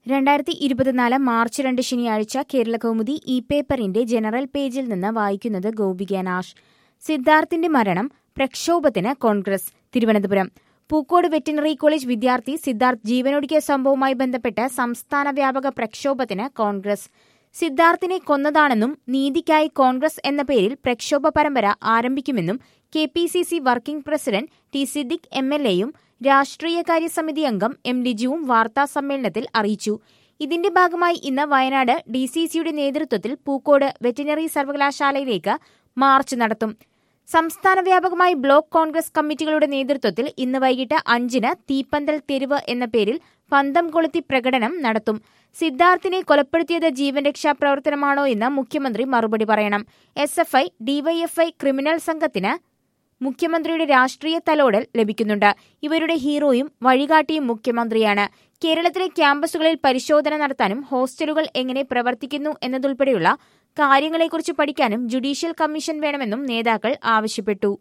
രണ്ടായിരത്തി ഇരുപത്തിനാല് മാർച്ച് രണ്ട് ശനിയാഴ്ച കേരള കൗമുദി ഇ പേപ്പറിന്റെ ജനറൽ പേജിൽ നിന്ന് വായിക്കുന്നത് ഗോപിക നാഷ് സിദ്ധാർത്ഥിന്റെ മരണം പ്രക്ഷോഭത്തിന് കോൺഗ്രസ് തിരുവനന്തപുരം പൂക്കോട് വെറ്റിനറി കോളേജ് വിദ്യാർത്ഥി സിദ്ധാർത്ഥ് ജീവനൊടുക്കിയ സംഭവവുമായി ബന്ധപ്പെട്ട് സംസ്ഥാന വ്യാപക പ്രക്ഷോഭത്തിന് കോൺഗ്രസ് സിദ്ധാർത്ഥിനെ കൊന്നതാണെന്നും നീതിക്കായി കോൺഗ്രസ് എന്ന പേരിൽ പ്രക്ഷോഭ പരമ്പര ആരംഭിക്കുമെന്നും K P C C working president T Siddique M L എയും രാഷ്ട്രീയകാര്യ സമിതി അംഗം എം ലിജുവും വാർത്താ സമ്മേളനത്തിൽ അറിയിച്ചു ഇതിന്റെ ഭാഗമായി ഇന്ന് വയനാട് ഡി സി സിയുടെ നേതൃത്വത്തിൽ പൂക്കോട് വെറ്റിനറി സർവകലാശാലയിലേക്ക് മാർച്ച് നടത്തും സംസ്ഥാന വ്യാപകമായി ബ്ലോക്ക് കോൺഗ്രസ് കമ്മിറ്റികളുടെ നേതൃത്വത്തിൽ ഇന്ന് വൈകിട്ട് അഞ്ചിന് തീപ്പന്തൽ തെരുവ് എന്ന പേരിൽ പന്തം കൊളുത്തി പ്രകടനം നടത്തും സിദ്ധാർത്ഥിനെ കൊലപ്പെടുത്തിയത് ജീവൻ രക്ഷാ പ്രവർത്തനമാണോ എന്ന് മുഖ്യമന്ത്രി മറുപടി പറയണം S F I DYFI criminal സംഘത്തിന് മുഖ്യമന്ത്രിയുടെ രാഷ്ട്രീയ തലോടൽ ലഭിക്കുന്നുണ്ട് ഇവരുടെ ഹീറോയും വഴികാട്ടിയും മുഖ്യമന്ത്രിയാണ് കേരളത്തിലെ ക്യാമ്പസുകളിൽ പരിശോധന നടത്താനും ഹോസ്റ്റലുകൾ എങ്ങനെ പ്രവർത്തിക്കുന്നു എന്നതുൾപ്പെടെയുള്ള കാര്യങ്ങളെക്കുറിച്ച് പഠിക്കാനും ജുഡീഷ്യൽ കമ്മീഷൻ വേണമെന്നും നേതാക്കൾ ആവശ്യപ്പെട്ടു